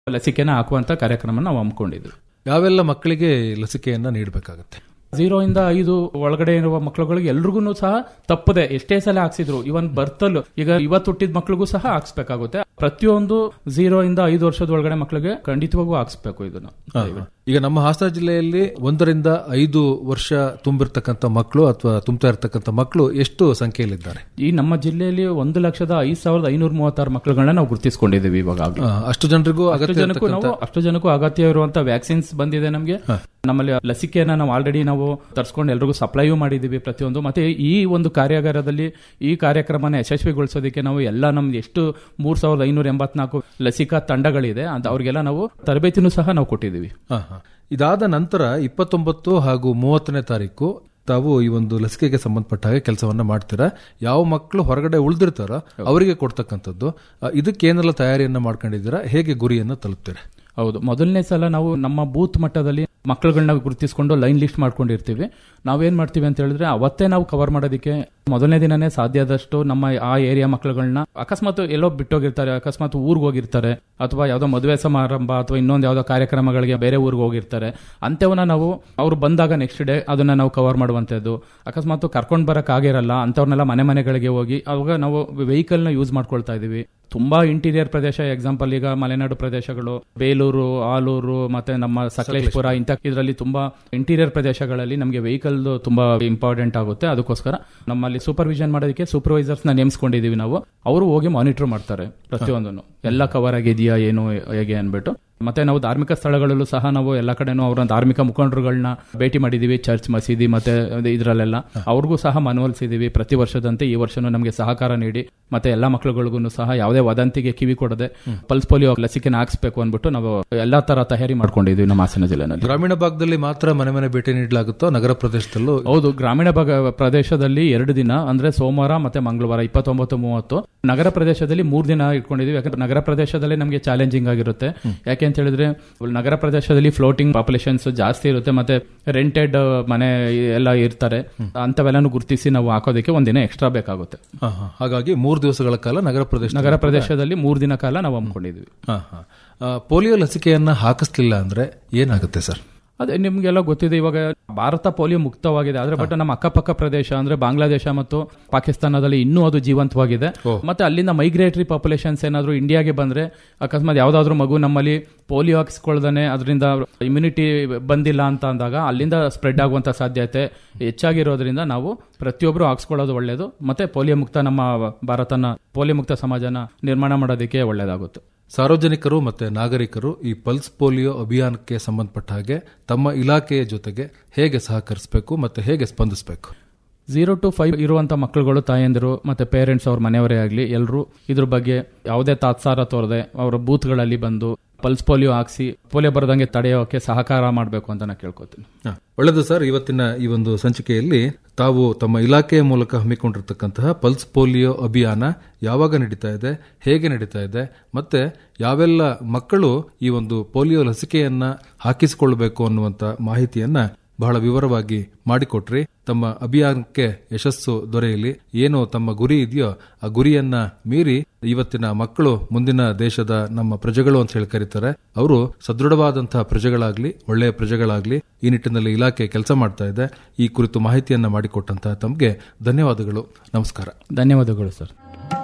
ಲಸಿಕೆನ ಹಾಕುವಂತ ಕಾರ್ಯಕ್ರಮ ನಾವು ಹಮ್ಮಿಕೊಂಡಿದ್ವಿ ಯಾವೆಲ್ಲ ಮಕ್ಕಳಿಗೆ ಲಸಿಕೆಯನ್ನ ನೀಡಬೇಕಾಗುತ್ತೆ ಝೀರೋ ಇಂದ ಐದು ಒಳಗಡೆ ಇರುವ ಮಕ್ಕಳುಗಳಿಗೆ ಎಲ್ರಿಗೂ ಸಹ ತಪ್ಪದೆ ಎಷ್ಟೇ ಸಲ ಹಾಕ್ಸಿದ್ರು ಇವನ್ ಬರ್ತಲ್ಲೂ ಈಗ ಇವತ್ತು ಹುಟ್ಟಿದ ಮಕ್ಳಿಗೂ ಸಹ ಹಾಕ್ಸ್ಬೇಕಾಗುತ್ತೆ ಪ್ರತಿಯೊಂದು ಝೀರೋ ಇಂದ ಐದು ವರ್ಷದ ಒಳಗಡೆ ಮಕ್ಕಳಿಗೆ ಖಂಡಿತವಾಗೂ ಹಾಕ್ಸ್ಬೇಕು ಇದನ್ನ ಹಾ, ಹಾ. ಈಗ ನಮ್ಮ ಹಾಸನ ಜಿಲ್ಲೆಯಲ್ಲಿ ಒಂದರಿಂದ ಐದು ವರ್ಷ ತುಂಬಿರ್ತಕ್ಕಂಥ ಮಕ್ಕಳು ಅಥವಾ ತುಂಬ್ತಾ ಇರ್ತಕ್ಕಂಥ ಮಕ್ಕಳು ಎಷ್ಟು ಸಂಖ್ಯೆಯಲ್ಲಿದ್ದಾರೆ ಈ ನಮ್ಮ ಜಿಲ್ಲೆಯಲ್ಲಿ ಒಂದು ಲಕ್ಷದ ಐದು ಸಾವಿರದ ಐನೂರ ಮೂವತ್ತಾರು ಮಕ್ಕಳುಗಳನ್ನ ನಾವು ಗುರುತಿಸಿಕೊಂಡಿದ್ದೀವಿ ಇವಾಗ ಆ, ಅಷ್ಟು ಜನರಿಗೂ ಅಷ್ಟು ಅಗತ್ಯ ಜನಕ್ಕೂ ನಾವು ಅಷ್ಟು ಜನಕ್ಕೂ ಅಗತ್ಯ ಇರುವಂತ ವ್ಯಾಕ್ಸಿನ್ಸ್ ಬಂದಿದೆ ನಮಗೆ ನಮ್ಮಲ್ಲಿ ಲಸಿಕೆಯನ್ನ ನಾವು ಆಲ್ರೆಡಿ ನಾವು ತರಿಸ್ಕೊಂಡು ಎಲ್ರಿಗೂ ಸಪ್ಲೈಯೂ ಮಾಡಿದೀವಿ ಪ್ರತಿಯೊಂದು ಮತ್ತೆ ಈ ಒಂದು ಕಾರ್ಯಾಗಾರದಲ್ಲಿ ಈ ಕಾರ್ಯಕ್ರಮನ ಯಶಸ್ವಿಗೊಳಿಸೋದಕ್ಕೆ ನಾವು ಎಲ್ಲ ನಮ್ದು ಎಷ್ಟು ಮೂರ್ ಸಾವಿರದ ಐನೂರ ಎಂಬತ್ನಾಲ್ಕು ಲಸಿಕಾ ತಂಡಗಳಿದೆ ಅಂತ ಅವ್ರಿಗೆಲ್ಲ ನಾವು ತರಬೇತಿನೂ ಸಹ ನಾವು ಕೊಟ್ಟಿದ್ದೀವಿ ಹಾ, ಹಾ. ಇದಾದ ನಂತರ ಇಪ್ಪತ್ತೊಂಬತ್ತು ಹಾಗೂ ಮೂವತ್ತನೇ ತಾರೀಕು ತಾವು ಈ ಒಂದು ಲಸಿಕೆಗೆ ಸಂಬಂಧಪಟ್ಟ ಹಾಗೆ ಕೆಲಸವನ್ನ ಮಾಡ್ತೀರಾ ಯಾವ ಮಕ್ಕಳು ಹೊರಗಡೆ ಉಳಿದಿರ್ತಾರೋ ಅವರಿಗೆ ಕೊಡ್ತಕ್ಕಂಥದ್ದು ಆ, ಇದಕ್ಕೆ ಏನೆಲ್ಲ ತಯಾರಿಯನ್ನ ಮಾಡ್ಕೊಂಡಿದ್ದೀರಾ ಹೇಗೆ ಗುರಿಯನ್ನ ತಲುಪ್ತೀರಾ ಹೌದು ಮೊದಲನೇ ಸಲ ನಾವು ನಮ್ಮ ಬೂತ್ ಮಟ್ಟದಲ್ಲಿ ಮಕ್ಕಳುಗಳನ್ನ ಗುರುತಿಸ್ಕೊಂಡು ಲೈನ್ ಲಿಸ್ಟ್ ಮಾಡ್ಕೊಂಡಿರ್ತೀವಿ ನಾವೇನ್ ಮಾಡ್ತೀವಿ ಅಂತ ಹೇಳಿದ್ರೆ ಅವತ್ತೇ ನಾವು ಕವರ್ ಮಾಡೋದಕ್ಕೆ ಮೊದಲನೇ ದಿನನೇ ಸಾಧ್ಯ ಆದಷ್ಟು ನಮ್ಮ ಆ ಏರಿಯಾ ಮಕ್ಕಳುಗಳನ್ನ ಅಕಸ್ಮಾತ್ ಎಲ್ಲೋ ಬಿಟ್ಟೋಗಿರ್ತಾರೆ ಅಕಸ್ಮಾತ್ ಊರ್ಗ್ ಹೋಗಿರ್ತಾರೆ ಅಥವಾ ಯಾವ್ದೋ ಮದುವೆ ಸಮಾರಂಭ ಅಥವಾ ಇನ್ನೊಂದು ಯಾವ್ದೋ ಕಾರ್ಯಕ್ರಮಗಳಿಗೆ ಬೇರೆ ಊರಿಗೆ ಹೋಗಿರ್ತಾರೆ ಅಂಥವನ್ನ ನಾವು ಅವ್ರು ಬಂದಾಗ ನೆಕ್ಸ್ಟ್ ಡೇ ಅದನ್ನ ನಾವು ಕವರ್ ಮಾಡುವಂಥದ್ದು ಅಕಸ್ಮಾತ್ ಕರ್ಕೊಂಡ್ ಬರಕ್ ಆಗಿರಲ್ಲ ಅಂಥವ್ರನ್ನೆಲ್ಲ ಮನೆ ಮನೆಗಳಿಗೆ ಹೋಗಿ ಅವಾಗ ನಾವು ವೆಹಿಕಲ್ ನ ಯೂಸ್ ಮಾಡ್ಕೊಳ್ತಾ ಇದೀವಿ ತುಂಬಾ ಇಂಟೀರಿಯರ್ ಪ್ರದೇಶ ಎಕ್ಸಾಂಪಲ್ ಈಗ ಮಲೆನಾಡು ಪ್ರದೇಶಗಳು ಬೇಲೂರು ಆಲೂರು ಮತ್ತೆ ನಮ್ಮ ಸಕಲೇಶ್ಪುರ ಇಂಥ ಇದರಲ್ಲಿ ತುಂಬಾ ಇಂಟೀರಿಯರ್ ಪ್ರದೇಶಗಳಲ್ಲಿ ನಮಗೆ ವೆಹಿಕಲ್ ತುಂಬಾ ಇಂಪಾರ್ಟೆಂಟ್ ಆಗುತ್ತೆ ಅದಕ್ಕೋಸ್ಕರ ನಮ್ಮಲ್ಲಿ ಸೂಪರ್ವಿಷನ್ ಮಾಡೋದಕ್ಕೆ ಸೂಪರ್ವೈಸರ್ಸ್ ನ ನೇಮಿಸ್ಕೊಂಡಿದೀವಿ ನಾವು ಅವರು ಹೋಗಿ ಮಾನಿಟರ್ ಮಾಡ್ತಾರೆ ಪ್ರತಿಯೊಂದನ್ನು ಎಲ್ಲ ಕವರ್ ಆಗಿದೆಯಾ ಏನು ಹೇಗೆ ಅನ್ಬಿಟ್ಟು ಮತ್ತೆ ನಾವು ಧಾರ್ಮಿಕ ಸ್ಥಳಗಳಲ್ಲೂ ಸಹ ನಾವು ಎಲ್ಲ ಕಡೆನೂ ಅವರ ಧಾರ್ಮಿಕ ಮುಖಂಡರುಗಳನ್ನ ಭೇಟಿ ಮಾಡಿದೀವಿ ಚರ್ಚ್ ಮಸೀದಿ ಮತ್ತೆ ಇದರಲ್ಲೆಲ್ಲ ಅವ್ರಿಗೂ ಸಹ ಮನವೊಲಿಸಿದೀವಿ ಪ್ರತಿ ವರ್ಷದಂತೆ ಈ ವರ್ಷನೂ ನಮಗೆ ಸಹಕಾರ ನೀಡಿ ಮತ್ತೆ ಎಲ್ಲಾ ಮಕ್ಕಳುಗಳಿಗೂ ಸಹ ಯಾವುದೇ ವದಂತಿಗೆ ಕಿವಿ ಕೊಡದೆ ಪಲ್ಸ್ ಪೋಲಿಯೋ ಲಸಿಕೆನ ಹಾಕ್ಸ್ಬೇಕು ಅಂದ್ಬಿಟ್ಟು ನಾವು ಎಲ್ಲಾ ತರ ತಯಾರಿ ಮಾಡ್ಕೊಂಡಿದ್ವಿ ನಮ್ಮ ಹಾಸನ ಜಿಲ್ಲೆನಲ್ಲಿ ಗ್ರಾಮೀಣ ಭಾಗದಲ್ಲಿ ಮಾತ್ರ ಮನೆ ಮನೆ ಭೇಟಿ ನೀಡಲಾಗುತ್ತೋ ನಗರ ಪ್ರದೇಶದಲ್ಲೂ ಹೌದು ಗ್ರಾಮೀಣ ಭಾಗ ಪ್ರದೇಶದಲ್ಲಿ ಎರಡು ದಿನ ಅಂದ್ರೆ ಸೋಮವಾರ ಮತ್ತೆ ಮಂಗಳವಾರ ಇಪ್ಪತ್ತೊಂಬತ್ತು ಮೂವತ್ತು ನಗರ ಪ್ರದೇಶದಲ್ಲಿ ಮೂರ್ ದಿನ ಇಟ್ಕೊಂಡಿದೀವಿ ಯಾಕಂದ್ರೆ ನಗರ ಪ್ರದೇಶದಲ್ಲಿ ನಮಗೆ ಚಾಲೆಂಜಿಂಗ್ ಆಗಿರುತ್ತೆ ಯಾಕೆ ಅಂತ ಹೇಳಿದ್ರೆ ನಗರ ಪ್ರದೇಶದಲ್ಲಿ ಫ್ಲೋಟಿಂಗ್ ಪಾಪ್ಯುಲೇಷನ್ಸ್ ಜಾಸ್ತಿ ಇರುತ್ತೆ ಮತ್ತೆ ರೆಂಟೆಡ್ ಮನೆ ಎಲ್ಲ ಇರ್ತಾರೆ ಅಂತವೆಲ್ಲಾನು ಗುರುತಿಸಿ ನಾವು ಹಾಕೋದಕ್ಕೆ ಒಂದಿನ ಎಕ್ಸ್ಟ್ರಾ ಬೇಕಾಗುತ್ತೆ ಹಾ, ಹಾ. ಹಾಗಾಗಿ ಮೂರು ದಿವಸಗಳ ಕಾಲ ನಗರ ಪ್ರದೇಶ ನಗರ ಪ್ರದೇಶದಲ್ಲಿ ಮೂರ್ ದಿನ ಕಾಲ ನಾವು ಹಮ್ಮಿಕೊಂಡಿದ್ವಿ ಹಾ, ಹಾ. ಆ, ಪೋಲಿಯೋ ಲಸಿಕೆಯನ್ನ ಹಾಕಿಸ್ಲಿಲ್ಲ ಅಂದ್ರೆ ಏನಾಗುತ್ತೆ ಸರ್ ಅದೇ ನಿಮ್ಗೆಲ್ಲ ಗೊತ್ತಿದೆ ಇವಾಗ ಭಾರತ ಪೋಲಿಯೋ ಮುಕ್ತವಾಗಿದೆ ಆದ್ರೆ ಬಟ್ ನಮ್ಮ ಅಕ್ಕಪಕ್ಕ ಪ್ರದೇಶ ಅಂದ್ರೆ ಬಾಂಗ್ಲಾದೇಶ ಮತ್ತು ಪಾಕಿಸ್ತಾನದಲ್ಲಿ ಇನ್ನೂ ಅದು ಜೀವಂತವಾಗಿದೆ ಮತ್ತೆ ಅಲ್ಲಿಂದ ಮೈಗ್ರೇಟರಿ ಪಾಪ್ಯುಲೇಷನ್ಸ್ ಏನಾದ್ರು ಇಂಡಿಯಾಗೆ ಬಂದ್ರೆ ಅಕಸ್ಮಾತ್ ಯಾವ್ದಾದ್ರು ಮಗು ನಮ್ಮಲ್ಲಿ ಪೋಲಿಯೋ ಹಾಕಿಸ್ಕೊಳ್ದಾನೆ ಅದರಿಂದ ಇಮ್ಯುನಿಟಿ ಬಂದಿಲ್ಲ ಅಂತ ಅಂದಾಗ ಅಲ್ಲಿಂದ ಸ್ಪ್ರೆಡ್ ಆಗುವಂತ ಸಾಧ್ಯತೆ ಹೆಚ್ಚಾಗಿರೋದ್ರಿಂದ ನಾವು ಪ್ರತಿಯೊಬ್ಬರು ಹಾಕ್ಸ್ಕೊಳ್ಳೋದು ಒಳ್ಳೇದು ಮತ್ತೆ ಪೋಲಿಯೋ ಮುಕ್ತ ನಮ್ಮ ಭಾರತನ ಪೋಲಿಯೋ ಮುಕ್ತ ಸಮಾಜನ ನಿರ್ಮಾಣ ಮಾಡೋದಕ್ಕೆ ಒಳ್ಳೇದಾಗುತ್ತೆ ಸಾರ್ವಜನಿಕರು ಮತ್ತೆ ನಾಗರಿಕರು ಈ ಪಲ್ಸ್ ಪೋಲಿಯೋ ಅಭಿಯಾನಕ್ಕೆ ಸಂಬಂಧಪಟ್ಟ ಹಾಗೆ ತಮ್ಮ ಇಲಾಖೆಯ ಜೊತೆಗೆ ಹೇಗೆ ಸಹಕರಿಸಬೇಕು ಮತ್ತೆ ಹೇಗೆ ಸ್ಪಂದಿಸಬೇಕು ಝೀರೋ ಟು ಫೈವ್ ಇರುವಂತ ಮಕ್ಕಳುಗಳು ತಾಯಂದಿರು ಮತ್ತೆ ಪೇರೆಂಟ್ಸ್ ಅವ್ರ ಮನೆಯವರೇ ಆಗಲಿ ಎಲ್ಲರೂ ಇದ್ರ ಬಗ್ಗೆ ಯಾವುದೇ ತಾತ್ಸಾರ ತೋರದೆ ಅವರ ಬೂತ್ಗಳಲ್ಲಿ ಬಂದು ಪಲ್ಸ್ ಪೋಲಿಯೋ ಹಾಕ್ಸಿ ಪೋಲಿಯೋ ಬರದಂಗೆ ತಡೆಯೋಕೆ ಸಹಕಾರ ಮಾಡಬೇಕು ಅಂತ ನಾನು ಕೇಳ್ಕೊತೀನಿ ಹ, ಒಳ್ಳೆಯದು ಸರ್ ಇವತ್ತಿನ ಈ ಒಂದು ಸಂಚಿಕೆಯಲ್ಲಿ ತಾವು ತಮ್ಮ ಇಲಾಖೆಯ ಮೂಲಕ ಹಮ್ಮಿಕೊಂಡಿರ್ತಕ್ಕಂತಹ ಪಲ್ಸ್ ಪೋಲಿಯೋ ಅಭಿಯಾನ ಯಾವಾಗ ನಡೀತಾ ಇದೆ ಹೇಗೆ ನಡೀತಾ ಇದೆ ಮತ್ತೆ ಯಾವೆಲ್ಲ ಮಕ್ಕಳು ಈ ಒಂದು ಪೋಲಿಯೋ ಲಸಿಕೆಯನ್ನ ಹಾಕಿಸಿಕೊಳ್ಬೇಕು ಅನ್ನುವಂತ ಮಾಹಿತಿಯನ್ನ ಬಹಳ ವಿವರವಾಗಿ ಮಾಡಿಕೊಟ್ರಿ ತಮ್ಮ ಅಭಿಯಾನಕ್ಕೆ ಯಶಸ್ಸು ದೊರೆಯಲಿ ಏನು ತಮ್ಮ ಗುರಿ ಇದೆಯೋ ಆ ಗುರಿಯನ್ನ ಮೀರಿ ಇವತ್ತಿನ ಮಕ್ಕಳು ಮುಂದಿನ ದೇಶದ ನಮ್ಮ ಪ್ರಜೆಗಳು ಅಂತ ಹೇಳಿ ಕರೀತಾರೆ ಅವರು ಸದೃಢವಾದಂತಹ ಪ್ರಜೆಗಳಾಗ್ಲಿ ಒಳ್ಳೆಯ ಪ್ರಜೆಗಳಾಗ್ಲಿ ಈ ನಿಟ್ಟಿನಲ್ಲಿ ಇಲಾಖೆ ಕೆಲಸ ಮಾಡ್ತಾ ಇದೆ ಈ ಕುರಿತು ಮಾಹಿತಿಯನ್ನ ಮಾಡಿಕೊಟ್ಟಂತಹ ತಮಗೆ ಧನ್ಯವಾದಗಳು ನಮಸ್ಕಾರ ಧನ್ಯವಾದಗಳು ಸರ್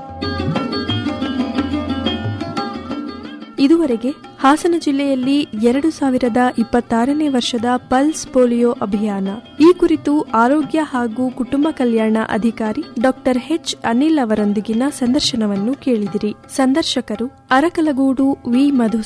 ಇದುವರೆಗೆ ಹಾಸನ ಜಿಲ್ಲೆಯಲ್ಲಿ ಎರಡು ಸಾವಿರದ ಇಪ್ಪತ್ತಾರನೇ ವರ್ಷದ ಪಲ್ಸ್ ಪೋಲಿಯೋ ಅಭಿಯಾನ ಈ ಕುರಿತು ಆರೋಗ್ಯ ಹಾಗೂ ಕುಟುಂಬ ಕಲ್ಯಾಣ ಅಧಿಕಾರಿ ಡಾಕ್ಟರ್ ಎಚ್ ಅನಿಲ್ ಅವರೊಂದಿಗಿನ ಸಂದರ್ಶನವನ್ನು ಕೇಳಿದಿರಿ ಸಂದರ್ಶಕರು ಅರಕಲಗೂಡು ವಿ ಮಧು